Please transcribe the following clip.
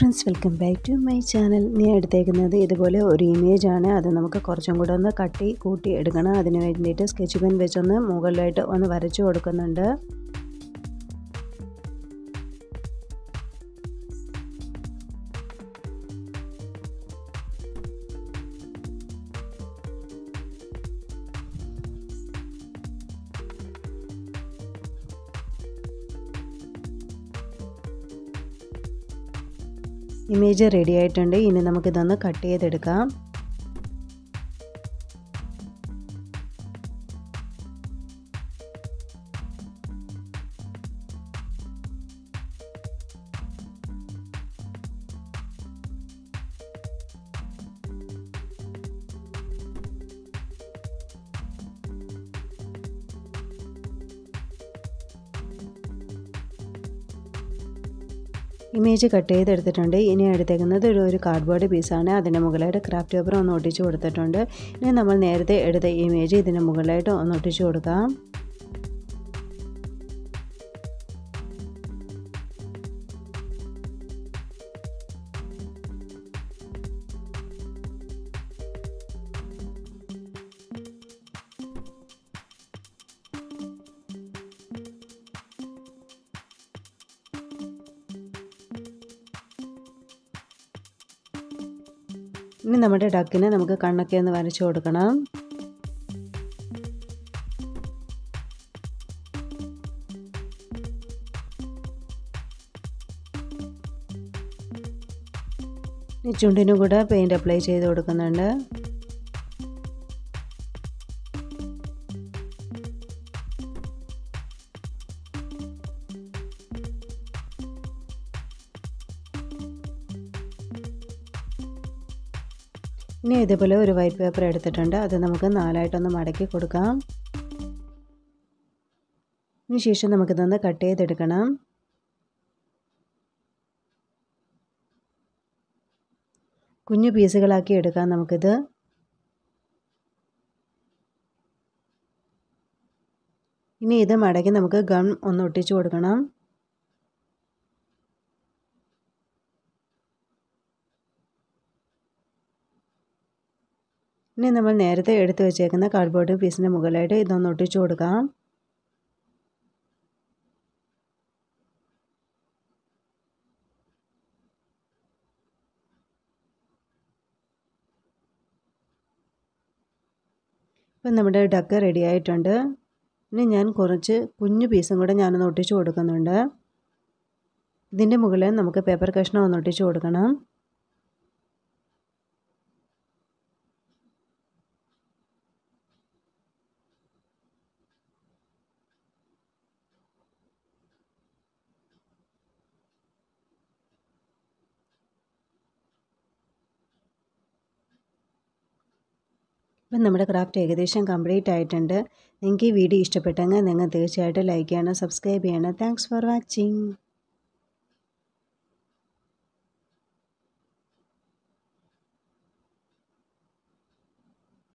friends welcome back to my channel ഞാൻ എടുത്തേക്കുന്നത് ഇതുപോലെ ഒരു ഇമേജ് ആണ് അത് നമുക്ക് കുറച്ചും കൂടെ ഒന്ന് കട്ടി കൂട്ടി എടുക്കണം അതിന് വേണ്ടിയിട്ട് സ്കെച്ച് പെൻ വെച്ചൊന്ന് മുകളിലായിട്ട് ഒന്ന് വരച്ചു കൊടുക്കുന്നുണ്ട് ഇമേജ് റെഡി ആയിട്ടുണ്ട് ഇനി നമുക്കിതൊന്ന് കട്ട് ചെയ്തെടുക്കാം ഇമേജ് കട്ട് ചെയ്തെടുത്തിട്ടുണ്ട് ഇനി എടുത്തേക്കുന്നത് ഒരു ഒരു കാർഡ്ബോർഡ് പീസാണ് അതിൻ്റെ മുകളിലായിട്ട് ക്രാഫ്റ്റ് പേപ്പർ ഒന്ന് ഒട്ടിച്ച് കൊടുത്തിട്ടുണ്ട് ഇനി നമ്മൾ നേരത്തെ എടുത്ത ഇമേജ് ഇതിൻ്റെ മുകളിലായിട്ട് ഒന്ന് ഒട്ടിച്ച് കൊടുക്കാം ഇനി നമ്മുടെ ഡക്കിന് നമുക്ക് കണ്ണൊക്കെ ഒന്ന് വരച്ചു കൊടുക്കണം ഈ ചുണ്ടിനും കൂടെ പെയിൻറ് അപ്ലൈ ചെയ്ത് കൊടുക്കുന്നുണ്ട് ഇനി ഇതേപോലെ ഒരു വൈറ്റ് പേപ്പർ എടുത്തിട്ടുണ്ട് അത് നമുക്ക് നാലായിട്ടൊന്ന് മടക്കി കൊടുക്കാം ഇതിന് ശേഷം നമുക്കിതൊന്ന് കട്ട് ചെയ്തെടുക്കണം കുഞ്ഞു പീസുകളാക്കി എടുക്കാം നമുക്കിത് ഇനി ഇത് മടക്കി നമുക്ക് ഗം ഒന്ന് ഒട്ടിച്ചു കൊടുക്കണം ഇനി നമ്മൾ നേരത്തെ എടുത്തു വെച്ചേക്കുന്ന കാർഡ്ബോർഡ് പീസിൻ്റെ മുകളിലായിട്ട് ഇതൊന്ന് ഒട്ടിച്ചു കൊടുക്കാം ഇപ്പം നമ്മുടെ ഡക്ക് റെഡി ആയിട്ടുണ്ട് ഇനി ഞാൻ കുറച്ച് കുഞ്ഞു പീസും കൂടെ ഞാനൊന്ന് ഒട്ടിച്ചു കൊടുക്കുന്നുണ്ട് ഇതിൻ്റെ മുകളിൽ നമുക്ക് പേപ്പർ കഷ്ണം ഒന്ന് ഒട്ടിച്ചു കൊടുക്കണം ഇപ്പം നമ്മുടെ ക്രാഫ്റ്റ് ഏകദേശം കംപ്ലീറ്റ് ആയിട്ടുണ്ട് നിങ്ങൾക്ക് ഈ വീഡിയോ ഇഷ്ടപ്പെട്ടെങ്കിൽ നിങ്ങൾ തീർച്ചയായിട്ടും ലൈക്ക് ചെയ്യണം സബ്സ്ക്രൈബ് ചെയ്യണം താങ്ക്സ് ഫോർ വാച്ചിങ്